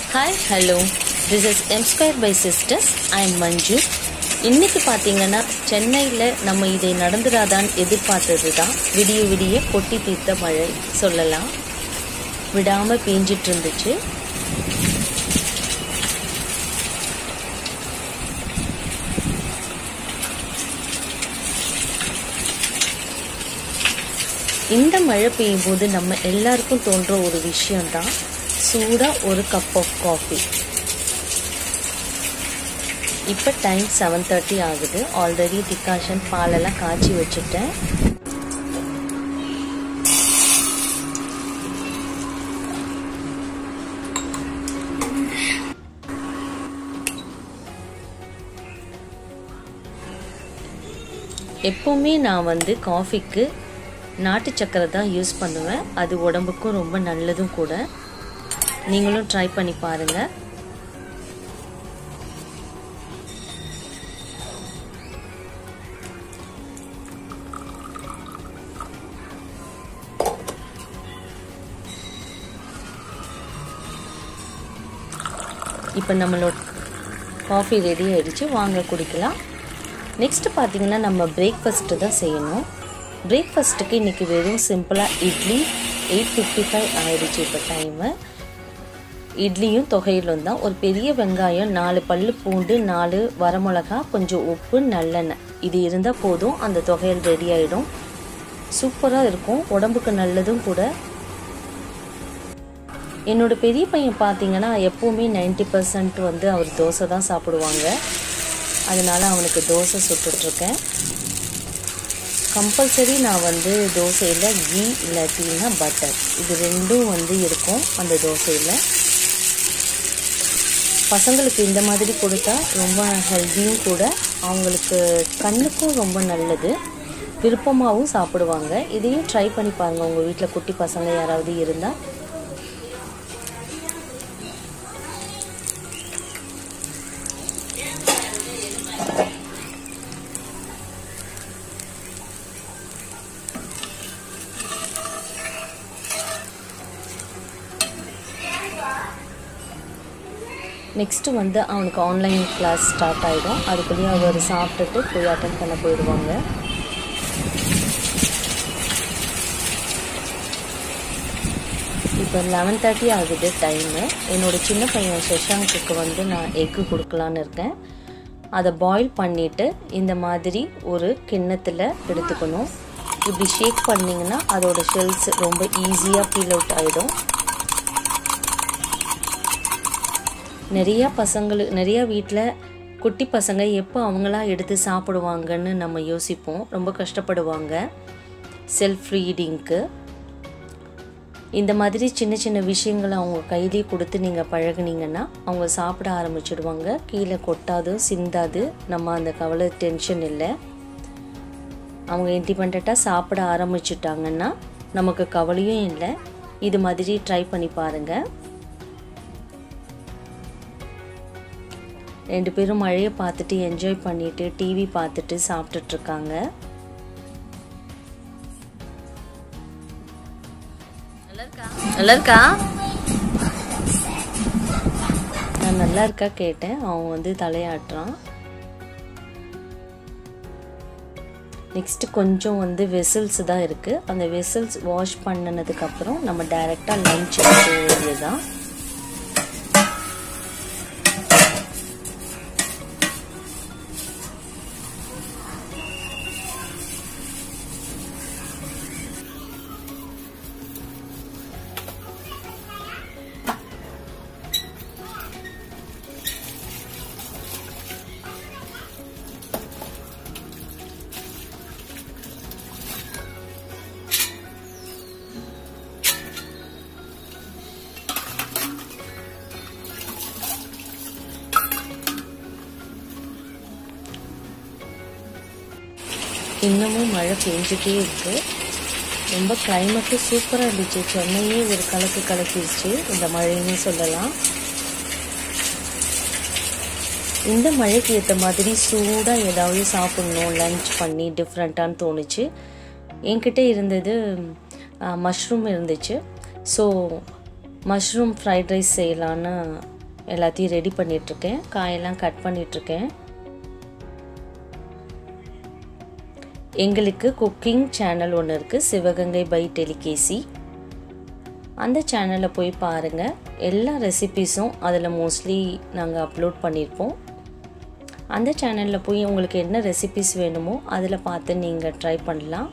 hi hello this is M square by sisters I am Manju இன்னைக்கு பார்த்தீங்கன்னா சென்னையில் நம்ம இதை நடந்துராதான்னு எதிர்பார்த்தது தான் விடிய விடிய கொட்டி தீர்த்த மழை சொல்லலாம் விடாமல் பேஞ்சிட்டு இருந்துச்சு இந்த மழை பெய்யும் போது நம்ம எல்லாருக்கும் தோன்ற ஒரு விஷயம்தான் சூடாக ஒரு கப் ஆஃப் காஃபி இப்போ டைம் செவன் தேர்ட்டி ஆகுது ஆல்ரெடி டிகாஷன் பாலெல்லாம் காய்ச்சி வச்சுட்டேன் எப்போவுமே நான் வந்து காஃபிக்கு நாட்டு சக்கரை தான் யூஸ் பண்ணுவேன் அது உடம்புக்கும் ரொம்ப நல்லதும் கூட நீங்களும் ட்ரை பண்ணி பாருங்கள் இப்போ நம்மளோட காஃபி ரெடி ஆயிடுச்சு வாங்க குடிக்கலாம் நெக்ஸ்ட்டு பார்த்தீங்கன்னா நம்ம பிரேக்ஃபாஸ்ட்டு தான் செய்யணும் பிரேக்ஃபாஸ்ட்டுக்கு இன்றைக்கி வெறும் சிம்பிளாக இட்லி எயிட் ஃபிஃப்டி ஃபைவ் ஆயிடுச்சு இப்போ டைமு இட்லியும் தொகையிலும் தான் ஒரு பெரிய வெங்காயம் நாலு பல்லு பூண்டு நாலு வரமிளகா கொஞ்சம் உப்பு நல்லெண்ணெய் இது இருந்தால் போதும் அந்த தொகையல் ரெடி ஆகிடும் சூப்பராக இருக்கும் உடம்புக்கு நல்லதும் கூட என்னோட பெரிய பையன் பார்த்தீங்கன்னா எப்போவுமே நைன்டி பர்சன்ட் வந்து அவர் தோசை தான் சாப்பிடுவாங்க அதனால் அவனுக்கு தோசை சுட்டுட்ருக்கேன் கம்பல்சரி நான் வந்து தோசையில் கீ இல்லாட்டின்னா பட்டர் இது ரெண்டும் வந்து இருக்கும் அந்த தோசையில் பசங்களுக்கு இந்த மாதிரி கொடுத்தா ரொம்ப ஹெல்த்தியும் கூட அவங்களுக்கு கண்ணுக்கும் ரொம்ப நல்லது விருப்பமாகவும் சாப்பிடுவாங்க இதையும் ட்ரை பண்ணி பாருங்கள் உங்கள் வீட்டில் குட்டி பசங்க யாராவது இருந்தால் நெக்ஸ்ட்டு வந்து அவனுக்கு ஆன்லைன் கிளாஸ் ஸ்டார்ட் ஆகிடும் அதுக்குள்ளேயே அவர் சாப்பிட்டுட்டு போய் அட்டன் பண்ண போயிடுவாங்க இப்போ லெவன் தேர்ட்டி ஆகுது டைமு என்னோடய சின்ன பையன் சஷாங்குக்கு வந்து நான் எக்கு கொடுக்கலான்னு இருக்கேன் அதை பாயில் பண்ணிவிட்டு இந்த மாதிரி ஒரு கிண்ணத்தில் எடுத்துக்கணும் இப்படி ஷேக் பண்ணிங்கன்னா அதோட ஷெல்ஸ் ரொம்ப ஈஸியாக பீல் அவுட் ஆகிடும் நிறையா பசங்களுக்கு நிறையா வீட்டில் குட்டி பசங்க எப்போ அவங்களா எடுத்து சாப்பிடுவாங்கன்னு நம்ம யோசிப்போம் ரொம்ப கஷ்டப்படுவாங்க செல்ஃப் ரீடிங்க்கு இந்த மாதிரி சின்ன சின்ன விஷயங்களை அவங்க கையிலே கொடுத்து நீங்கள் பழகுனீங்கன்னா அவங்க சாப்பிட ஆரம்பிச்சிடுவாங்க கீழே கொட்டாது சிந்தாது நம்ம அந்த கவலை டென்ஷன் இல்லை அவங்க இண்டிபெண்ட்டாக சாப்பிட ஆரம்பிச்சிட்டாங்கன்னா நமக்கு கவலையும் இல்லை இது மாதிரி ட்ரை பண்ணி பாருங்கள் ரெண்டு பேரும் மழையை பார்த்துட்டு என்ஜாய் பண்ணிட்டு டிவி பார்த்துட்டு சாப்பிட்டுட்டு இருக்காங்க நல்லா இருக்கா நான் நல்லா இருக்கா கேட்டேன் அவன் வந்து தலையாட்டுறான் நெக்ஸ்ட் கொஞ்சம் வந்து வெசல்ஸ் தான் இருக்குது அந்த வெசல்ஸ் வாஷ் பண்ணினதுக்கப்புறம் நம்ம டைரெக்டாக லஞ்ச் போக வேண்டியதுதான் இன்னமும் மழை பெஞ்சிட்டே இருக்கு ரொம்ப கிளைமேட்டு சூப்பராக இருந்துச்சு சென்னையே ஒரு கலக்கு கலக்கிடுச்சு இந்த மழைன்னு சொல்லலாம் இந்த மழைக்கு ஏற்ற மாதிரி சூடாக ஏதாவது சாப்பிட்ணும் லஞ்ச் பண்ணி டிஃப்ரெண்ட்டான்னு தோணுச்சு என்கிட்ட இருந்தது மஷ்ரூம் இருந்துச்சு ஸோ மஷ்ரூம் ஃப்ரைட் ரைஸ் செய்யலான்னு எல்லாத்தையும் ரெடி பண்ணிகிட்ருக்கேன் காயெல்லாம் கட் பண்ணிகிட்ருக்கேன் எங்களுக்கு குக்கிங் சேனல் ஒன்று இருக்குது சிவகங்கை பை டெலிகேசி அந்த சேனலில் போய் பாருங்கள் எல்லா ரெசிபீஸும் அதில் மோஸ்ட்லி நாங்கள் அப்லோட் பண்ணியிருப்போம் அந்த சேனலில் போய் உங்களுக்கு என்ன ரெசிபிஸ் வேணுமோ அதில் பார்த்து நீங்கள் ட்ரை பண்ணலாம்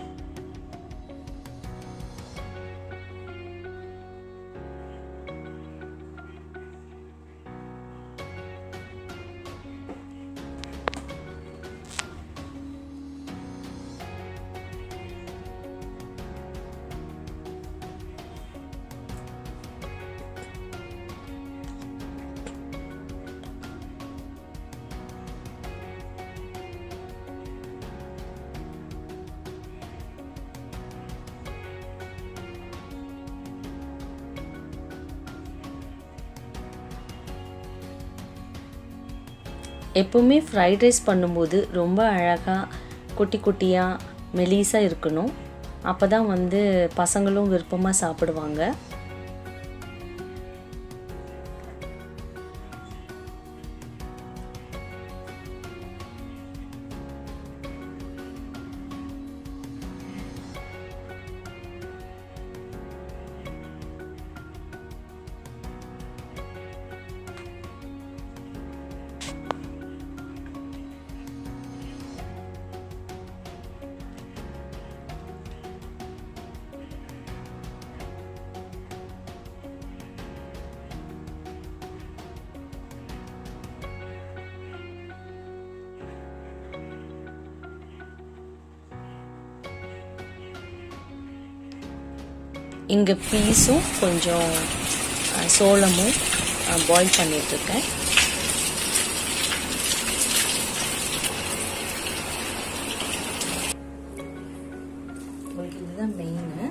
எப்போவுமே ஃப்ரைட் ரைஸ் பண்ணும்போது ரொம்ப அழகாக குட்டி குட்டியாக மெலிசாக இருக்கணும் அப்போ தான் வந்து பசங்களும் விருப்பமாக சாப்பிடுவாங்க இங்கே பீஸும் கொஞ்சம் சோளமும் பாயில் பண்ணிகிட்ருக்கேன் இதுதான் மெயின்னு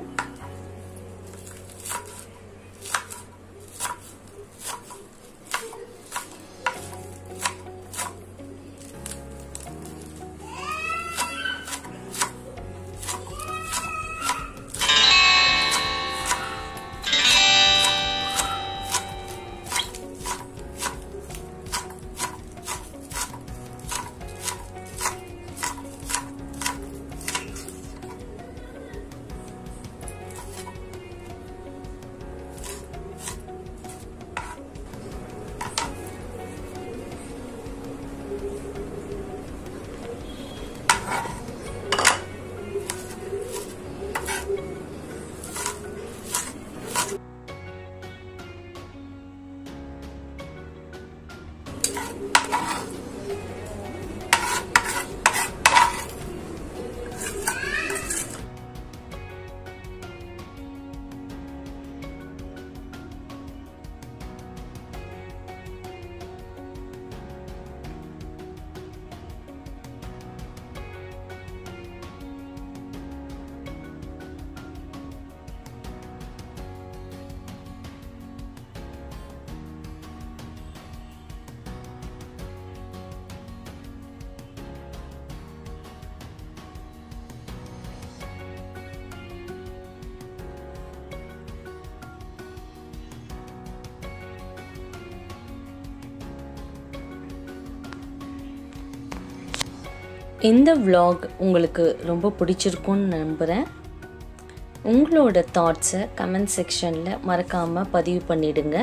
இந்த vlog உங்களுக்கு ரொம்ப பிடிச்சிருக்கும்னு நம்புகிறேன் உங்களோட தாட்ஸை கமெண்ட் செக்ஷனில் மறக்காமல் பதிவு பண்ணிடுங்க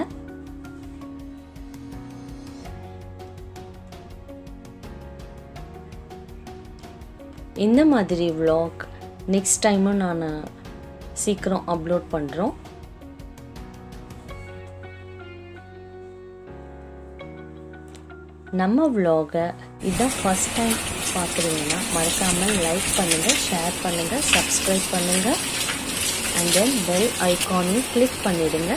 இந்த மாதிரி vlog நெக்ஸ்ட் டைமும் நான் சீக்கிரம் அப்லோட் பண்ணுறோம் நம்ம vlog-அ இதான் ஃபஸ்ட் டைம் பார்க்குறீங்கன்னா மறக்காமல் லைக் பண்ணுங்கள் ஷேர் பண்ணுங்கள் சப்ஸ்கிரைப் பண்ணுங்கள் அண்ட் தென் பெல் ஐக்கானையும் கிளிக் பண்ணிடுங்க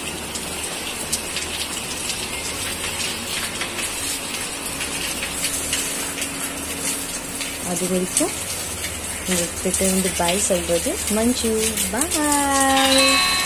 அது வரைக்கும் உங்கள்கிட்ட இருந்து பாய் சொல்கிறது மஞ்சு பாய்